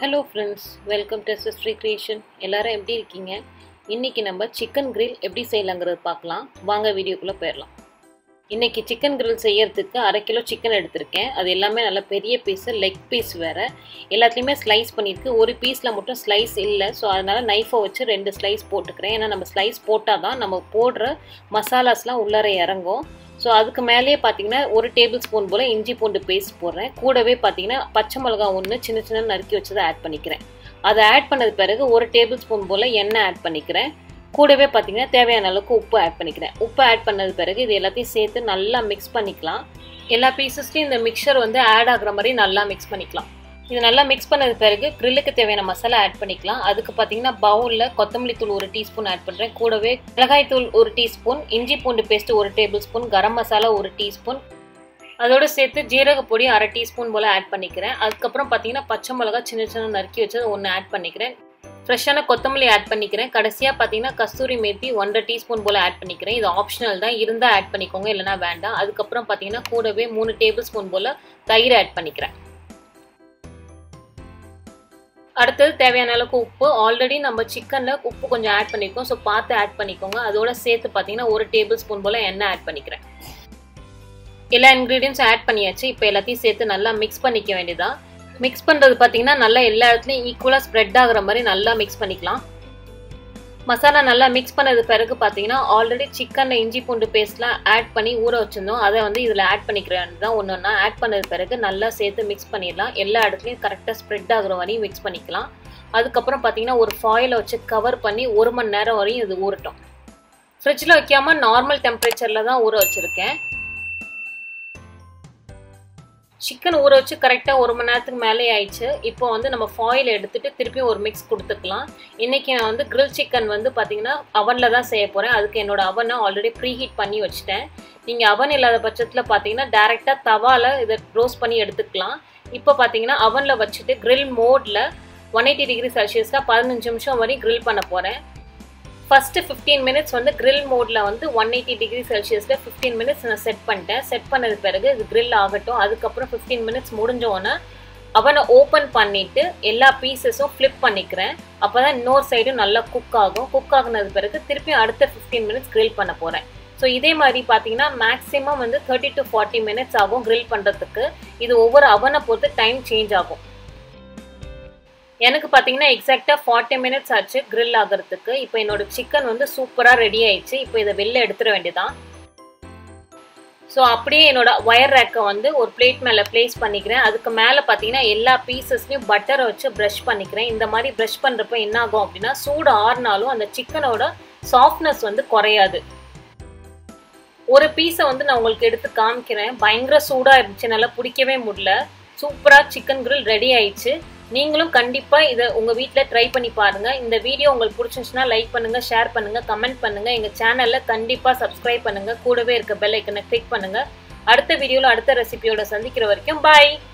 hello friends welcome to சிஸ்ட்ரி creation எல்லாரும் எப்படி இருக்கீங்க இன்னைக்கு நம்ம சிக்கன் கிரில் எப்படி செய்யலாங்கிறது பார்க்கலாம் வாங்க வீடியோக்குள்ளே போயிடலாம் இன்னைக்கு சிக்கன் கிரில் செய்யறதுக்கு அரை கிலோ சிக்கன் எடுத்திருக்கேன் அது எல்லாமே நல்ல பெரிய பீஸு லெக் பீஸ் வேறு எல்லாத்துலேயுமே ஸ்லைஸ் பண்ணியிருக்கு ஒரு பீஸில் மட்டும் ஸ்லைஸ் இல்லை ஸோ அதனால் நைஃபை வச்சு ரெண்டு ஸ்லைஸ் போட்டுக்கிறேன் ஏன்னா நம்ம ஸ்லைஸ் போட்டால் தான் நம்ம போடுற மசாலாஸ்லாம் உள்ளார இறங்கும் ஸோ அதுக்கு மேலேயே பார்த்தீங்கன்னா ஒரு டேபிள் ஸ்பூன் போல் இஞ்சி பூண்டு பேஸ்ட் போடுறேன் கூடவே பார்த்தீங்கன்னா பச்சை மிளகா ஒன்று சின்ன சின்ன நறுக்கி வச்சதை ஆட் பண்ணிக்கிறேன் அதை ஆட் பண்ணது பிறகு ஒரு டேபிள் ஸ்பூன் போல் எண்ணெய் ஆட் பண்ணிக்கிறேன் கூடவே பார்த்தீங்கன்னா தேவையான அளவுக்கு உப்பு ஆட் பண்ணிக்கிறேன் உப்பு ஆட் பண்ணது பிறகு இது எல்லாத்தையும் சேர்த்து நல்லா மிக்ஸ் பண்ணிக்கலாம் எல்லா பீசஸ்லையும் இந்த மிக்சர் வந்து ஆட் ஆகுற மாதிரி நல்லா மிக்ஸ் பண்ணிக்கலாம் இது நல்லா மிக்ஸ் பண்ணது பிறகு க்ரில்லுக்கு தேவையான மசாலா ஆட் பண்ணிக்கலாம் அதுக்கு பார்த்தீங்கன்னா பவுலில் கொத்தமல்லி தூள் ஒரு டீஸ்பூன் ஆட் பண்ணுறேன் கூடவே மிளகாய் தூள் ஒரு டீஸ்பூன் இஞ்சி பூண்டு பேஸ்ட் ஒரு டேபிள் ஸ்பூன் கரம் மசாலா ஒரு டீஸ்பூன் அதோடு சேர்த்து ஜீரக பொடி அரை டீஸ்பூன் போல் ஆட் பண்ணிக்கிறேன் அதுக்கப்புறம் பார்த்தீங்கன்னா பச்சை மிளகா சின்ன சின்ன நறுக்கி வச்சது ஒன்று ஆட் பண்ணிக்கிறேன் ஃப்ரெஷ்ஷான கொத்தமல்லி ஆட் பண்ணிக்கிறேன் கடைசியாக பார்த்தீங்கன்னா கஸ்தூரி மேத்தி ஒன்றரை டீஸ்பூன் போல் ஆட் பண்ணிக்கிறேன் இது ஆப்ஷனல் தான் இருந்தால் ஆட் பண்ணிக்கோங்க இல்லைனா வேண்டாம் அதுக்கப்புறம் பார்த்தீங்கன்னா கூடவே மூணு டேபிள் ஸ்பூன் போல் தயிர் ஆட் பண்ணிக்கிறேன் அடுத்தது தேவையான அளவுக்கு உப்பு ஆல்ரெடி நம்ம சிக்கனில் உப்பு கொஞ்சம் ஆட் பண்ணியிருக்கோம் ஸோ பார்த்து ஆட் பண்ணிக்கோங்க அதோட சேர்த்து பார்த்தீங்கன்னா ஒரு டேபிள் ஸ்பூன் போல் எண்ணெய் ஆட் பண்ணிக்கிறேன் எல்லா இன்க்ரீடியன்ஸும் ஆட் பண்ணியாச்சு இப்போ எல்லாத்தையும் சேர்த்து நல்லா மிக்ஸ் பண்ணிக்க வேண்டியதான் மிக்ஸ் பண்ணுறது பார்த்தீங்கன்னா நல்லா எல்லா இடத்துலையும் ஈக்குவலாக ஸ்ப்ரெட் ஆகுற மாதிரி நல்லா மிக்ஸ் பண்ணிக்கலாம் மசாலா நல்லா மிக்ஸ் பண்ணது பிறகு பார்த்தீங்கன்னா ஆல்ரெடி சிக்கனில் இஞ்சி பூண்டு பேஸ்ட்லாம் ஆட் பண்ணி ஊற வச்சுருந்தோம் அதை வந்து இதில் ஆட் பண்ணிக்கிறேன் தான் ஒன்று ஒன்றா ஆட் பண்ணது பிறகு நல்லா சேர்த்து மிக்ஸ் பண்ணிடலாம் எல்லா இடத்துலையும் கரெக்டாக ஸ்ப்ரெட் ஆகுற வரையும் மிக்ஸ் பண்ணிக்கலாம் அதுக்கப்புறம் பார்த்தீங்கன்னா ஒரு ஃபாயிலை வச்சு கவர் பண்ணி ஒரு மணி நேரம் வரையும் இது ஊறட்டும் ஃப்ரிட்ஜில் வைக்காமல் நார்மல் டெம்பரேச்சரில் தான் ஊற வச்சுருக்கேன் சிக்கன் ஊற வச்சு கரெக்டாக ஒரு மணி நேரத்துக்கு மேலே ஆயிடுச்சு இப்போ வந்து நம்ம ஃபாயில் எடுத்துட்டு திருப்பி ஒரு மிக்ஸ் கொடுத்துக்கலாம் இன்றைக்கி நான் வந்து கிரில் சிக்கன் வந்து பார்த்தீங்கன்னா அவனில் தான் செய்ய போகிறேன் அதுக்கு என்னோட அவனை ஆல்ரெடி ப்ரீ ஹீட் பண்ணி வச்சுட்டேன் நீங்கள் அவன் இல்லாத பட்சத்தில் பார்த்தீங்கன்னா டேரெக்டாக தவாவில் இதை ரோஸ்ட் பண்ணி எடுத்துக்கலாம் இப்போ பார்த்தீங்கன்னா அவனில் வச்சுட்டு கிரில் மோடில் ஒன் எயிட்டி டிகிரி செல்சியஸில் பதினஞ்சு நிமிஷம் வரையும் கிரில் பண்ண போகிறேன் ஃபஸ்ட்டு ஃபிஃப்டீன் மினிட்ஸ் வந்து கிரில் மோடில் வந்து ஒன் எயிட்டி டிகிரி செல்சியஸில் ஃபிஃப்டீன் மினிட்ஸ் நான் செட் பண்ணிட்டேன் செட் பண்ணது பிறகு இது கிரில் ஆகட்டும் அதுக்கப்புறம் ஃபிஃப்டீன் மினிட்ஸ் முடிஞ்சோடனே அவனை ஓப்பன் பண்ணிவிட்டு எல்லா பீசஸும் ஃப்ளிப் பண்ணிக்கிறேன் அப்போ தான் இன்னொரு சைடும் நல்லா குக் ஆகும் குக் ஆகினது பிறகு திருப்பி அடுத்த ஃபிஃப்டீன் மினிட்ஸ் கிரில் பண்ண போகிறேன் ஸோ இதே மாதிரி பார்த்தீங்கன்னா மேக்ஸிமம் வந்து தேர்ட்டி டு ஃபார்ட்டி மினிட்ஸ் ஆகும் கிரில் பண்ணுறதுக்கு இது ஒவ்வொரு அவனை பொறுத்து டைம் சேஞ்ச் ஆகும் எனக்கு பார்த்தீங்கன்னா எக்ஸாக்டாக ஃபார்ட்டி மினிட்ஸ் ஆச்சு கிரில் ஆகிறதுக்கு இப்போ என்னோட சிக்கன் வந்து சூப்பராக ரெடி ஆயிடுச்சு இப்போ இதை வெளில எடுத்துட வேண்டியதான் ஸோ அப்படியே என்னோட ஒயர் ரேக்கை வந்து ஒரு பிளேட் மேலே ப்ளேஸ் பண்ணிக்கிறேன் அதுக்கு மேலே பார்த்தீங்கன்னா எல்லா பீசஸ்லையும் பட்டரை வச்சு ப்ரஷ் பண்ணிக்கிறேன் இந்த மாதிரி ப்ரஷ் பண்ணுறப்ப என்ன ஆகும் அப்படின்னா சூடு ஆறுனாலும் அந்த சிக்கனோட சாஃப்ட்னஸ் வந்து குறையாது ஒரு பீஸை வந்து நான் உங்களுக்கு எடுத்து காமிக்கிறேன் பயங்கர சூடாக இருந்துச்சு நல்லா பிடிக்கவே முடியல சூப்பராக சிக்கன் கிரில் ரெடி ஆயிடுச்சு நீங்களும் கண்டிப்பாக இதை உங்கள் வீட்டில் ட்ரை பண்ணி பாருங்கள் இந்த வீடியோ உங்களுக்கு பிடிச்சிருந்துச்சுன்னா லைக் பண்ணுங்கள் ஷேர் பண்ணுங்கள் கமெண்ட் பண்ணுங்கள் எங்கள் சேனலில் கண்டிப்பாக சப்ஸ்கிரைப் பண்ணுங்கள் கூடவே இருக்க பெல் ஐக்கனை கிளிக் பண்ணுங்கள் அடுத்த வீடியோவில் அடுத்த ரெசிபியோட சந்திக்கிற வரைக்கும் பாய்